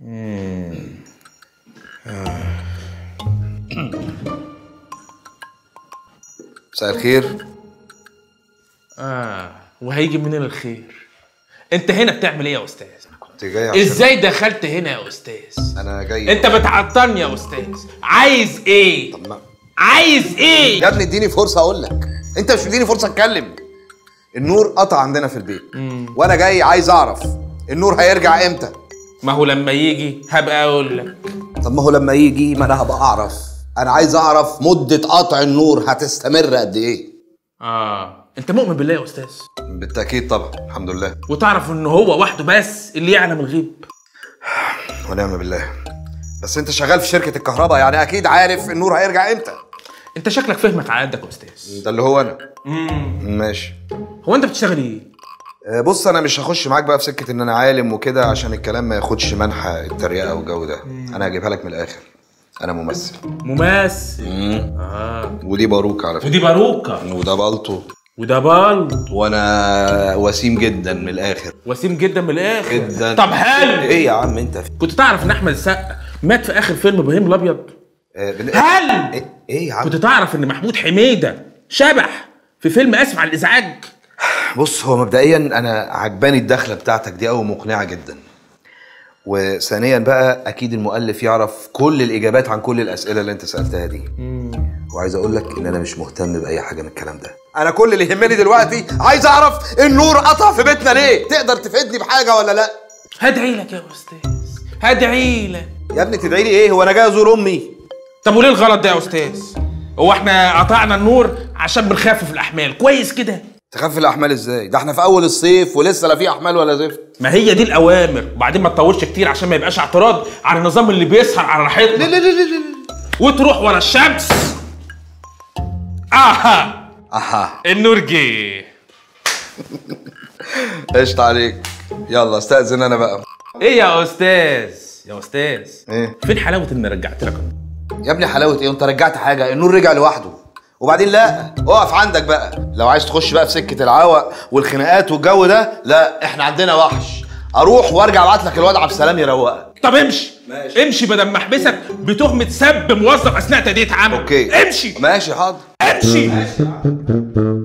مساء الخير اه وهيجي منين الخير انت هنا بتعمل ايه يا استاذ كنت جاي عشان ازاي دخلت هنا يا استاذ انا جاي انت بتعطلني يا استاذ عايز ايه طب ما- عايز ايه يا ابني اديني فرصه اقول لك انت مش مديني فرصه اتكلم النور قطع عندنا في البيت وانا جاي عايز اعرف النور هيرجع امتى ما هو لما يجي هبقى اقول لك طب ما هو لما يجي ما انا هبقى اعرف انا عايز اعرف مده قطع النور هتستمر قد ايه اه انت مؤمن بالله يا استاذ بالتاكيد طبعا الحمد لله وتعرف ان هو وحده بس اللي يعلم الغيب ونعم بالله بس انت شغال في شركه الكهرباء يعني اكيد عارف النور هيرجع امتى انت شكلك فهمك على قدك يا استاذ ده اللي هو انا ماشي هو انت بتشتغل ايه آه، بص انا مش هخش معاك بقى في سكه ان انا عالم وكده عشان الكلام ما ياخدش منحى التريقه والجو ده انا هجيبها لك من الاخر انا ممثل ممثل اه ودي باروكه على فكره ودي باروكه وده بالطو وده بلط وانا وسيم جدا من الاخر وسيم جدا من الاخر جدا طب حلو ايه يا عم انت في... كنت تعرف ان احمد السقا مات في اخر فيلم ابراهيم الابيض آه، بن... هل ايه, إيه يا عم كنت تعرف ان محمود حميده شبح في فيلم اسف على الازعاج بص هو مبدئيا انا عجباني الدخله بتاعتك دي قوي مقنعه جدا وثانيا بقى اكيد المؤلف يعرف كل الاجابات عن كل الاسئله اللي انت سالتها دي وعايز اقول لك ان انا مش مهتم باي حاجه من الكلام ده انا كل اللي يهمني دلوقتي عايز اعرف النور قطع في بيتنا ليه تقدر تفيدني بحاجه ولا لا هدعي لك يا استاذ هدعي لك يا ابني تدعي لي ايه هو انا جاي ازور امي طب وليه الغلط ده يا استاذ هو احنا قطعنا النور عشان بنخفف الاحمال كويس كده تخفف الاحمال ازاي ده احنا في اول الصيف ولسه لا في احمال ولا زفت ما هي دي الاوامر وبعدين ما تطولش كتير عشان ما يبقاش اعتراض على النظام اللي بيسهر على راحتنا لا لا لا لا وتروح ورا الشمس اها اها النور جه قشطة عليك يلا استاذن انا بقى ايه يا استاذ يا استاذ ايه فين حلاوه اني رجعت لك النور؟ يا ابني حلاوه ايه انت رجعت حاجه النور رجع لوحده وبعدين لا اقف عندك بقى لو عايز تخش بقى في سكه العوق والخناقات والجو ده لا احنا عندنا وحش اروح وارجع ابعت لك الواد عبد السلام يروقك طب امشي ماشي. امشي بدل ما احبسك بتهمه سب موظف اثناء تاديه عمل اوكي امشي ماشي حاضر امشي